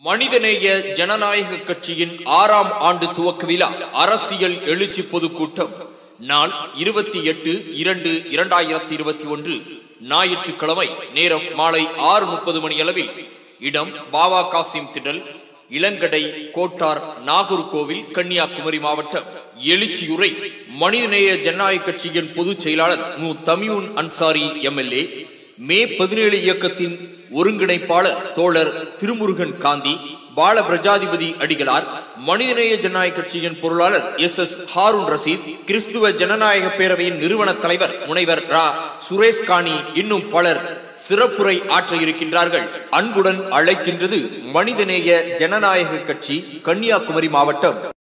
மனிதநேய ஜனநாயக கட்சியின் ஆறாம் ஆண்டு துவக்க விழா அரசியல் எழுச்சி பொதுக்கூட்டம் நாள் இருபத்தி எட்டு இரண்டு இரண்டாயிரத்தி இருபத்தி ஒன்று ஞாயிற்றுக்கிழமை நேரம் மாலை ஆறு முப்பது மணி அளவில் இடம் பாவா காசிம் திடல் இளங்கடை கோட்டார் நாகர்கோவில் கன்னியாகுமரி மாவட்டம் எழுச்சியுரை மனிதநேய ஜனநாயக கட்சியின் பொதுச் செயலாளர் மு தமியூன் அன்சாரி எம்எல்ஏ மே பதினேழு இயக்கத்தின் ஒருங்கிணைப்பாளர் தோழர் திருமுருகன் காந்தி பால பிரஜாதிபதி அடிகளார் மனிதநேய ஜனநாயக கட்சியின் பொருளாளர் எஸ் எஸ் ஹாரூன் ரசீத் கிறிஸ்துவ ஜனநாயக பேரவையின் நிறுவன தலைவர் முனைவர் ரா சுரேஷ் காணி இன்னும் பலர் சிறப்புரை ஆற்ற இருக்கின்றார்கள் அன்புடன் அழைக்கின்றது மனிதநேய ஜனநாயக கட்சி கன்னியாகுமரி மாவட்டம்